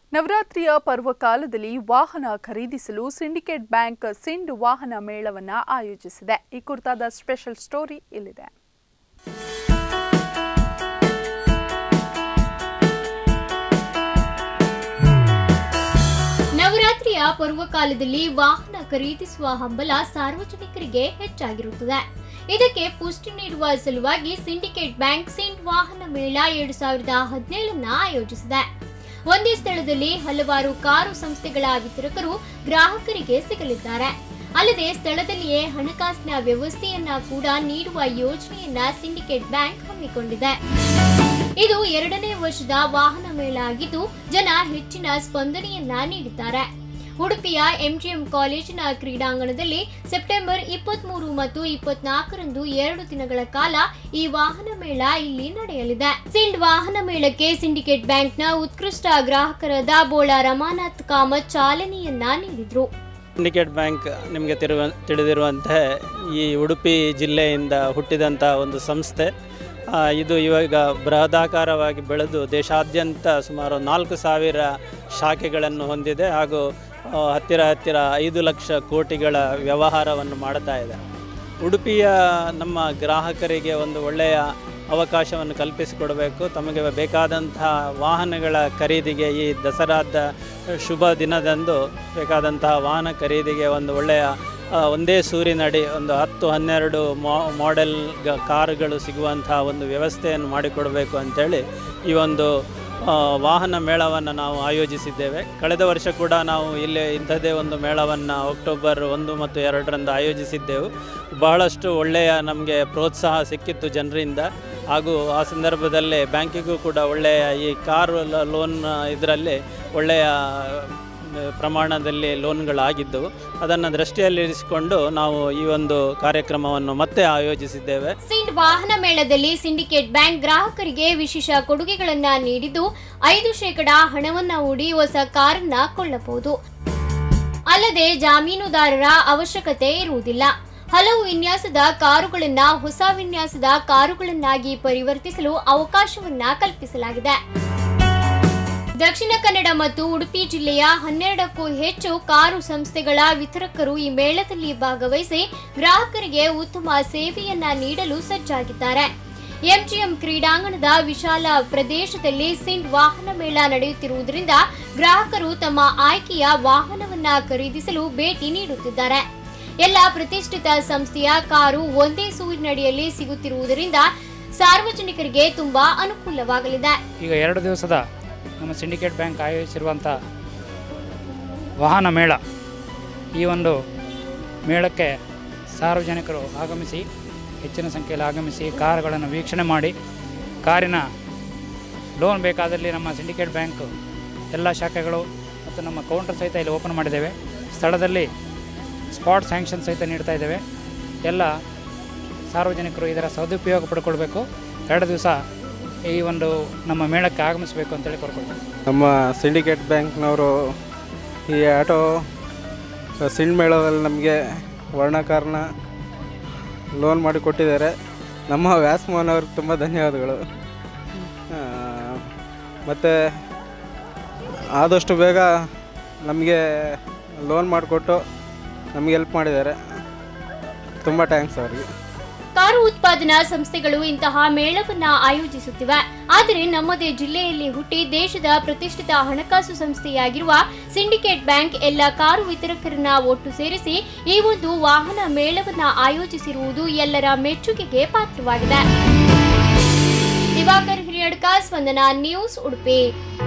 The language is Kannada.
ನವರಾತ್ರಿಯ ಪರ್ವಕಾಲದಲ್ಲಿ ವಾಹನ ಖರೀದಿಸಲು ಸಿಂಡಿಕೇಟ್ ಬ್ಯಾಂಕ್ ಸಿಂಡ್ ವಾಹನ ಮೇಳವನ್ನ ಆಯೋಜಿಸಿದೆ ಈ ಕುರಿತಾದ ಸ್ಪೆಷಲ್ ಸ್ಟೋರಿ ಇಲ್ಲಿದೆ ನವರಾತ್ರಿಯ ಪರ್ವಕಾಲದಲ್ಲಿ ವಾಹನ ಖರೀದಿಸುವ ಹಂಬಲ ಸಾರ್ವಜನಿಕರಿಗೆ ಹೆಚ್ಚಾಗಿರುತ್ತದೆ ಇದಕ್ಕೆ ಪುಷ್ಟಿ ನೀಡುವ ಸಲುವಾಗಿ ಸಿಂಡಿಕೇಟ್ ಬ್ಯಾಂಕ್ ಸಿಂಡ್ ವಾಹನ ಮೇಳ ಎರಡು ಸಾವಿರದ ಹದಿನೇಳನ್ನ ಆಯೋಜಿಸಿದೆ ಒಂದೇ ಸ್ಥಳದಲ್ಲಿ ಹಲವಾರು ಕಾರು ಸಂಸ್ಥೆಗಳ ವಿತರಕರು ಗ್ರಾಹಕರಿಗೆ ಸಿಗಲಿದ್ದಾರೆ ಅಲ್ಲದೆ ಸ್ಥಳದಲ್ಲಿಯೇ ಹಣಕಾಸಿನ ವ್ಯವಸ್ಥೆಯನ್ನ ಕೂಡ ನೀಡುವ ಯೋಜನೆಯನ್ನ ಸಿಂಡಿಕೇಟ್ ಬ್ಯಾಂಕ್ ಹಮ್ಮಿಕೊಂಡಿದೆ ಇದು ಎರಡನೇ ವರ್ಷದ ವಾಹನ ಮೇಳ ಆಗಿದ್ದು ಜನ ಹೆಚ್ಚಿನ ಸ್ಪಂದನೆಯನ್ನ ನೀಡಿದ್ದಾರೆ ಉಡುಪಿಯ ಎಂಜಿಎಂ ಕಾಲೇಜಿನ ಕ್ರೀಡಾಂಗಣದಲ್ಲಿ ಸೆಪ್ಟೆಂಬರ್ ಇಪ್ಪತ್ಮೂರು ಮತ್ತು ಇಪ್ಪತ್ನಾಲ್ಕರಂದು ಎರಡು ದಿನಗಳ ಕಾಲ ಈ ವಾಹನ ಮೇಳ ಇಲ್ಲಿ ನಡೆಯಲಿದೆ ಸಿಂಡ್ ವಾಹನ ಮೇಳಕ್ಕೆ ಸಿಂಡಿಕೇಟ್ ಬ್ಯಾಂಕ್ನ ಉತ್ಕೃಷ್ಟ ಗ್ರಾಹಕರಾದ ಬೋಳ ರಮಾನಾಥ್ ಕಾಮತ್ ಚಾಲನೆಯನ್ನ ನೀಡಿದ್ರು ಸಿಂಡಿಕೇಟ್ ಬ್ಯಾಂಕ್ ನಿಮಗೆ ತಿರುವ ತಿಳಿದಿರುವಂತೆ ಈ ಉಡುಪಿ ಜಿಲ್ಲೆಯಿಂದ ಹುಟ್ಟಿದಂಥ ಒಂದು ಸಂಸ್ಥೆ ಆ, ಇದು ಇವಾಗ ಬೃಹದಾಕಾರವಾಗಿ ಬೆಳೆದು ದೇಶಾದ್ಯಂತ ಸುಮಾರು ನಾಲ್ಕು ಸಾವಿರ ಶಾಖೆಗಳನ್ನು ಹೊಂದಿದೆ ಹಾಗೂ ಆ, ಹತ್ತಿರ ಹತ್ತಿರ ಐದು ಲಕ್ಷ ಕೋಟಿಗಳ ವ್ಯವಹಾರವನ್ನು ಮಾಡ್ತಾ ಇದೆ ಉಡುಪಿಯ ನಮ್ಮ ಗ್ರಾಹಕರಿಗೆ ಒಂದು ಒಳ್ಳೆಯ ಅವಕಾಶವನ್ನು ಕಲ್ಪಿಸಿಕೊಡಬೇಕು ತಮಗೆ ಬೇಕಾದಂತಹ ವಾಹನಗಳ ಖರೀದಿಗೆ ಈ ದಸರಾದ ಶುಭ ದಿನದಂದು ಬೇಕಾದಂತಹ ವಾಹನ ಖರೀದಿಗೆ ಒಂದು ಒಳ್ಳೆಯ ಆ, ಒಂದೇ ಸೂರಿನಡಿ ಒಂದು ಹತ್ತು ಹನ್ನೆರಡು ಮಾ ಮಾಡೆಲ್ ಗ- ಕಾರುಗಳು ಸಿಗುವಂತಹ ಒಂದು ವ್ಯವಸ್ಥೆಯನ್ನು ಮಾಡಿಕೊಡಬೇಕು ಅಂತೇಳಿ ಈ ಒಂದು ಆ, ವಾಹನ ಮೇಳವನ್ನು ನಾವು ಆಯೋಜಿಸಿದ್ದೇವೆ ಕಳೆದ ವರ್ಷ ಕೂಡ ನಾವು ಇಲ್ಲಿ ಇಂಥದ್ದೇ ಒಂದು ಮೇಳವನ್ನು ಅಕ್ಟೋಬರ್ ಒಂದು ಮತ್ತು ಎರಡರಂದು ಆಯೋಜಿಸಿದ್ದೆವು ಬಹಳಷ್ಟು ಒಳ್ಳೆಯ ನಮಗೆ ಪ್ರೋತ್ಸಾಹ ಸಿಕ್ಕಿತ್ತು ಜನರಿಂದ ಹಾಗೂ ಆ ಸಂದರ್ಭದಲ್ಲೇ ಬ್ಯಾಂಕಿಗೂ ಕೂಡ ಒಳ್ಳೆಯ ಈ ಕಾರು ಲ- ಲೋನ್ ಇದರಲ್ಲಿ ಒಳ್ಳೆಯ ಆ, ಪ್ರಮಾಣದಲ್ಲಿ ಲೋನ್ಗಳಾಗಿದ್ದವು ಅದನ್ನು ದೃಷ್ಟಿಯಲ್ಲಿರಿಸಿಕೊಂಡು ನಾವು ಈ ಒಂದು ಕಾರ್ಯಕ್ರಮವನ್ನು ಮತ್ತೆ ಆಯೋಜಿಸಿದ್ದೇವೆ ಸಿಂಡ್ ವಾಹನ ಮೇಳದಲ್ಲಿ ಸಿಂಡಿಕೇಟ್ ಬ್ಯಾಂಕ್ ಗ್ರಾಹಕರಿಗೆ ವಿಶೇಷ ಕೊಡುಗೆಗಳನ್ನ ನೀಡಿದ್ದು ಐದು ಶೇಕಡ ಹಣವನ್ನ ಹೂಡಿ ಹೊಸ ಕಾರನ್ನ ಕೊಳ್ಳಬಹುದು ಅಲ್ಲದೆ ಜಾಮೀನುದಾರರ ಅವಶ್ಯಕತೆ ಇರುವುದಿಲ್ಲ ಹಲವು ವಿನ್ಯಾಸದ ಕಾರುಗಳನ್ನ ಹೊಸ ವಿನ್ಯಾಸದ ಕಾರುಗಳನ್ನಾಗಿ ಪರಿವರ್ತಿಸಲು ಅವಕಾಶವನ್ನ ಕಲ್ಪಿಸಲಾಗಿದೆ ದಕ್ಷಿಣ ಕನ್ನಡ ಮತ್ತು ಉಡುಪಿ ಜಿಲ್ಲೆಯ ಹನ್ನೆರಡಕ್ಕೂ ಹೆಚ್ಚು ಕಾರು ಸಂಸ್ಥೆಗಳ ವಿತರಕರು ಈ ಮೇಳದಲ್ಲಿ ಭಾಗವಹಿಸಿ ಗ್ರಾಹಕರಿಗೆ ಉತ್ತಮ ಸೇವೆಯನ್ನ ನೀಡಲು ಸಜ್ಜಾಗಿದ್ದಾರೆ ಎಂಜಿಎಂ ಕ್ರೀಡಾಂಗಣದ ವಿಶಾಲ ಪ್ರದೇಶದಲ್ಲಿ ಸಿಂಡ್ ವಾಹನ ಮೇಳ ನಡೆಯುತ್ತಿರುವುದರಿಂದ ಗ್ರಾಹಕರು ತಮ್ಮ ಆಯ್ಕೆಯ ವಾಹನವನ್ನ ಖರೀದಿಸಲು ಭೇಟಿ ನೀಡುತ್ತಿದ್ದಾರೆ ಎಲ್ಲ ಪ್ರತಿಷ್ಠಿತ ಸಂಸ್ಥೆಯ ಕಾರು ಒಂದೇ ಸೂರಿನಡಿಯಲ್ಲಿ ಸಿಗುತ್ತಿರುವುದರಿಂದ ಸಾರ್ವಜನಿಕರಿಗೆ ತುಂಬಾ ಅನುಕೂಲವಾಗಲಿದೆ ಈಗ ಎರಡು ದಿವಸದ ನಮ್ಮ ಸಿಂಡಿಕೇಟ್ ಬ್ಯಾಂಕ್ ಆಯೋಜಿಸಿರುವಂಥ ವಾಹನ ಮೇಳ ಈ ಒಂದು ಮೇಳಕ್ಕೆ ಸಾರ್ವಜನಿಕರು ಆಗಮಿಸಿ ಹೆಚ್ಚಿನ ಸಂಖ್ಯೆಯಲ್ಲಿ ಆಗಮಿಸಿ ಕಾರುಗಳನ್ನು ವೀಕ್ಷಣೆ ಮಾಡಿ ಕಾರಿನ ಲೋನ್ ಬೇಕಾದಲ್ಲಿ ನಮ್ಮ ಸಿಂಡಿಕೇಟ್ ಬ್ಯಾಂಕ್ ಎಲ್ಲ ಶಾಖೆಗಳು ಮತ್ತು ನಮ್ಮ ಕೌಂಟರ್ ಸಹಿತ ಇಲ್ಲಿ ಓಪನ್ ಮಾಡಿದ್ದೇವೆ ಸ್ಥಳದಲ್ಲಿ ಸ್ಪಾಟ್ ಸ್ಯಾಂಕ್ಷನ್ ಸಹಿತ ನೀಡ್ತಾ ಇದ್ದೇವೆ ಎಲ್ಲ ಸಾರ್ವಜನಿಕರು ಇದರ ಸದುಪಯೋಗ ಪಡ್ಕೊಳ್ಬೇಕು ಎರಡು ದಿವಸ ಈ ಒಂದು ನಮ್ಮ ಮೇಳಕ್ಕೆ ಆಗಮಿಸಬೇಕು ಅಂತೇಳಿ ಕೋರ್ಕೊಳ್ತೀನಿ ನಮ್ಮ ಸಿಂಡಿಕೇಟ್ ಬ್ಯಾಂಕ್ನವರು ಈ ಆಟೋ ಸಿಂಡ್ ಮೇಳದಲ್ಲಿ ನಮಗೆ ವರ್ಣಕಾರನ ಲೋನ್ ಮಾಡಿ ಕೊಟ್ಟಿದ್ದಾರೆ ನಮ್ಮ ವ್ಯಾಸ್ಮೋಹನ್ ಅವ್ರಿಗೆ ತುಂಬ ಧನ್ಯವಾದಗಳು ಮತ್ತು ಆದಷ್ಟು ಬೇಗ ನಮಗೆ ಲೋನ್ ಮಾಡಿಕೊಟ್ಟು ನಮಗೆ ಹೆಲ್ಪ್ ಮಾಡಿದ್ದಾರೆ ತುಂಬ ಥ್ಯಾಂಕ್ಸ್ ಅವರಿಗೆ ಕಾರು ಉತ್ಪಾದನಾ ಸಂಸ್ಥೆಗಳು ಇಂತಹ ಮೇಳವನ್ನ ಆಯೋಜಿಸುತ್ತಿವೆ ಆದರೆ ನಮ್ಮದೇ ಜಿಲ್ಲೆಯಲ್ಲಿ ಹುಟ್ಟಿ ದೇಶದ ಪ್ರತಿಷ್ಠಿತ ಹಣಕಾಸು ಸಂಸ್ಥೆಯಾಗಿರುವ ಸಿಂಡಿಕೇಟ್ ಬ್ಯಾಂಕ್ ಎಲ್ಲ ಕಾರು ವಿತರಕರನ್ನ ಒಟ್ಟು ಸೇರಿಸಿ ಈ ಒಂದು ವಾಹನ ಮೇಳವನ್ನ ಆಯೋಜಿಸಿರುವುದು ಎಲ್ಲರ ಮೆಚ್ಚುಗೆಗೆ ಪಾತ್ರವಾಗಿದೆ ದಿವಾಕರ್ ಹಿರಿಯಡ್ಕ ಸ್ಪಂದನ ನ್ಯೂಸ್ ಉಡುಪಿ